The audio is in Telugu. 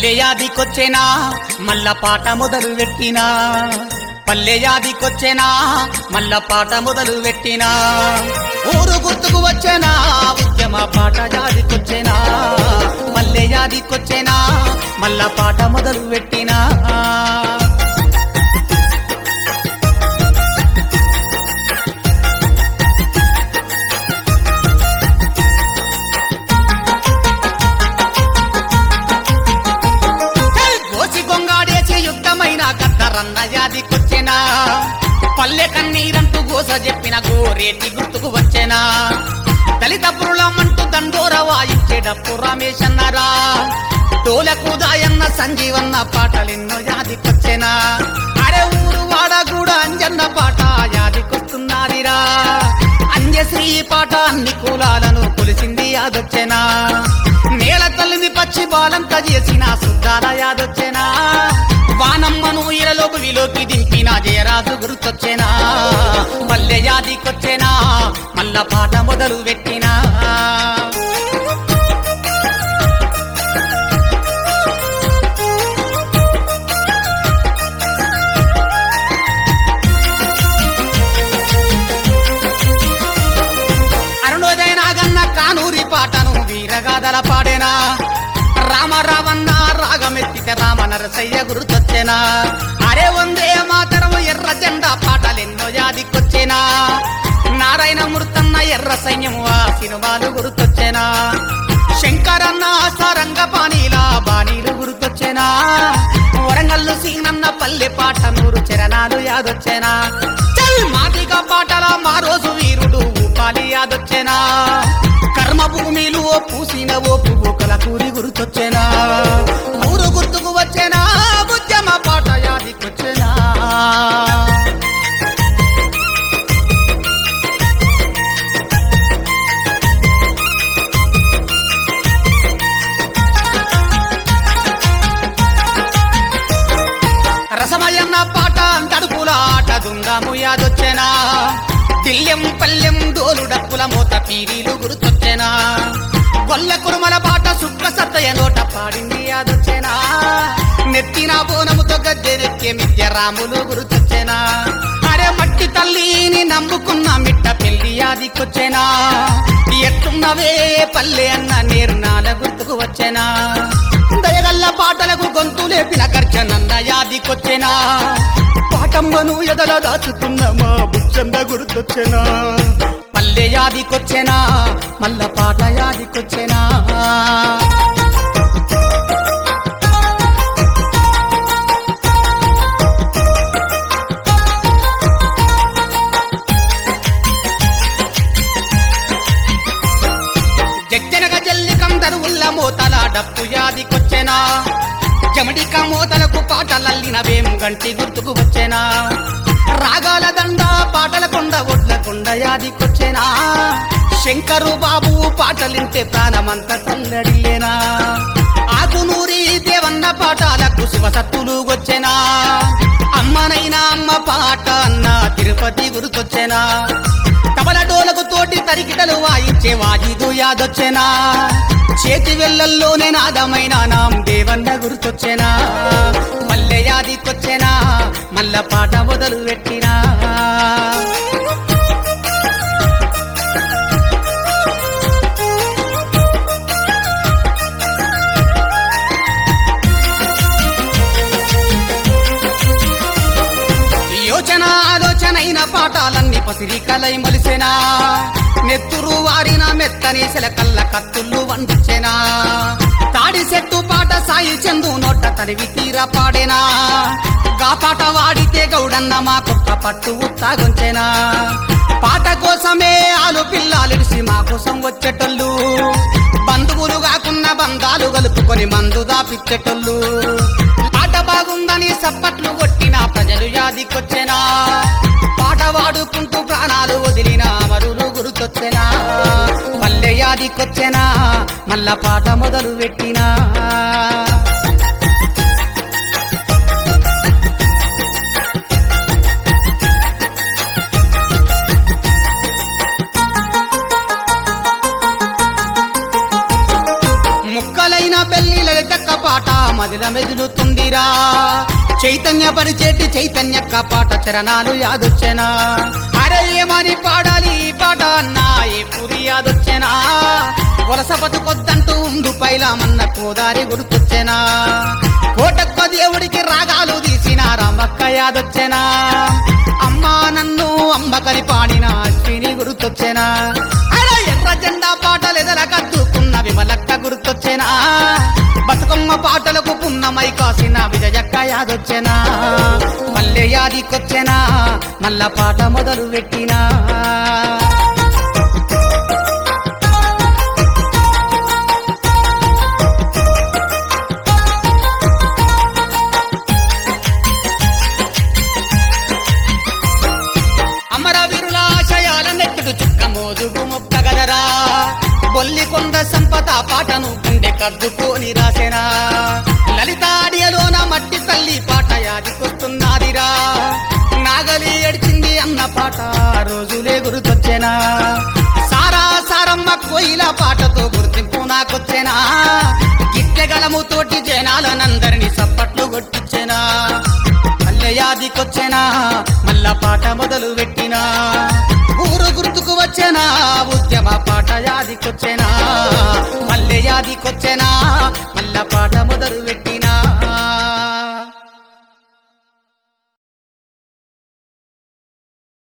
పల్లె యాదికొచ్చేనా మల్ల పాట మొదలు పెట్టినా పల్లె యాదికొచ్చేనా మల్ల పాట మొదలు పెట్టినా ఊరు గుర్తుకు వచ్చేనా ఉద్యమ పాట యాదికొచ్చేనా పల్లె యాదికొచ్చేనా మల్ల పాట మొదలు పెట్టినా కోసి గొంగాడేసి యుద్ధమైన గద్దరన్న యాదికొచ్చెనా పల్లె కన్నీరంటూ గోస చెప్పిన గోరేటి గుర్తుకు వచ్చెనా దళిత పురులమంటూ దండోర వాయించేటప్పు రమేష్ అన్నారా తోలకు దాయన్న సంజీవన్న పాటలెన్నో యాదికొచ్చెనా అరే ఊరు వాడ కూడా అంజన్న పాట యాదికొస్తున్నారిరా అంజశ్రీ పాట అన్ని కులాలను కొలిసింది యాదొచ్చెనా నేల తల్లిని పచ్చి బాలంత చేసిన సుద్దాల యాదొచ్చెనా వానమ్మను ఇరలోకి విలోకి దింపిన జయరాజు గుర్తొచ్చెనా పల్లె యాదికొచ్చెనా మల్ల పాట మొదలు పెట్టినా అరుణోదయ నాగన్న కానూరి పాటను వీరగాదల పాడేనా రామరావన్న రాగమెత్తితే రామ నరసయ్య గుర్తొచ్చేనా అరే వందే మాతరము ఎర్ర జెండా పాటలెన్నో యాదికొచ్చేనా నారాయణ మృతన్న ఎర్ర సైన్యము ఆ సినిమాలు గుర్తొచ్చేనా శంకరన్న సరంగ పానీలా బాణీలు గుర్తొచ్చేనా వరంగల్లు సీనన్న పల్లె పాట నూరు చరణాలు యాదొచ్చేనా చల్ మాదిగా పాటల మా రోజు వీరుడు ఊపాలి యాదొచ్చేనా కర్మ భూమిలు ఓ పూసిన ఓ పువ్వుకల కూరి గుర్తొచ్చేనా ఊరు గుర్తుకు వచ్చేనా ఉద్యమ పాట యాదికొచ్చేనా రసమయన్న పాట తడుపుల ఆట దుంగాము యాదొచ్చెనా దిల్యం పల్లెం డోలు డప్పుల మోత పీరీలు గుర్తొచ్చెనా గొల్ల కురుమల పాట శుక్ర సత్తయ్య నోట పాడింది యాదొచ్చెనా నెత్తిన బోనముతో గద్దెనెక్కే మిద్య రాములు గుర్తొచ్చెనా అరే మట్టి తల్లిని నమ్ముకున్న మిట్ట పెళ్లి యాదికొచ్చెనా ఎట్టున్నవే పల్లె అన్న నేర్నాల గుర్తుకు వచ్చెనా దయగల్ల పాటలకు గొంతు లేపిన గర్జనన్న యాదికొచ్చెనా పాటమ్మను ఎదల దాచుకున్న మా బుచ్చంద గుర్తొచ్చెనా పల్లె యాదికొచ్చెనా మల్ల పాట యాదికొచ్చెనా జగ్గనగ జల్లికం దరువుల్ల మోతల డప్పు యాదికొచ్చెనా జమడిక మోతలకు పాటలల్లిన వేం గంటి గుర్తుకు వచ్చెనా రాగాల దండ పాటల కొండ ఒడ్ల కొండ యాదికొచ్చెనా శంకరు బాబు పాటలింటే ప్రాణమంత తల్లడిల్లేనా ఆకునూరి దేవన్న పాటాలకు శివసత్తులు వచ్చెనా అమ్మనైనా అమ్మ పాట అన్న తిరుపతి గుర్తొచ్చెనా కబల డోలకు తోటి తరికిటలు వాయించే వాజిదు యాదొచ్చెనా చేతి వెళ్ళల్లోనే నాదమైన నాం దేవన్న గుర్తొచ్చెనా మల్లె యాదికొచ్చెనా మల్ల పాట మొదలు పెట్టినా యోచన ఆలోచనైన పాఠాలన్నీ పసిరికలై మలిసెనా నెత్తురు వారిన మెత్తని శిలకల్ల కత్తుళ్ళు వండిచెనా తాడి చెట్టు పాట సాయి చందు నోట తరివి తీర పాడేనా గా పాట వాడితే గౌడన్న మా కుక్క పట్టు ఉత్తాగొంచెనా పాట కోసమే ఆలు పిల్లాలిడిసి మా కోసం వచ్చేటోళ్ళు బంధువులు కాకున్న బంధాలు కలుపుకొని మందు దాపిచ్చేటోళ్ళు పాట బాగుందని సప్పట్లు కొట్టిన ప్రజలు యాదికొచ్చెనా పాట వాడుకుంటూ ప్రాణాలు వదిలిన మరులు గుర్తొచ్చెనా పల్లె యాదికొచ్చెనా మల్ల పాట మొదలు పెట్టినా ముక్కలైన పెళ్లి లలితక్క పాట మది మదిల మెదులుతుందిరా చైతన్య పరిచేటి చైతన్యక్క పాట చరణాలు యాదొచ్చెనా అరే ఏమని పాడాలి ఈ పాట అన్నా ఏ పురి యాదొచ్చెనా వలస బతుకొద్దంటూ ఉండు పైలామన్న కోదారి గుర్తొచ్చెనా కోటక్క దేవుడికి రాగాలు తీసిన రామక్క యాదొచ్చెనా అమ్మా నన్ను అమ్మకని పాడిన అశ్విని గుర్తొచ్చెనా అరే ఎర్ర జెండా పాటలు ఎదల కద్దుకున్న విమలక్క గుర్తొచ్చెనా బతుకమ్మ పాటలకు పున్నమై కాసిన విజయక్క యాదొచ్చెనా మల్లె యాదికొచ్చెనా మల్ల పాట మొదలు పెట్టినా అమరవీరుల ఆశయాల నెట్టుడు చుక్క మోదుగు ముక్కగదరా బొల్లి కొండ సంపద పాటను గుండె కద్దుకొని రాసెనా లలితాడియలోన మట్టి తల్లి పాట యాదికొస్తున్నదిరా నాగలి ఎడిచింది అన్న పాట రోజులే గుర్తొచ్చెనా సారా సారమ్మ కోయిల పాటతో గుర్తింపు నాకొచ్చెనా గిట్టెగలముతోటి జనాలనందరినీ సప్పట్లు కొట్టించెనా మల్లె యాదికొచ్చెనా మల్ల పాట మొదలు పెట్టినా ఊరు గుర్తుకు వచ్చెనా ఉద్యమ పాట యాదికొచ్చెనా మల్లె యాదికొచ్చెనా మల్ల పాట మొదలు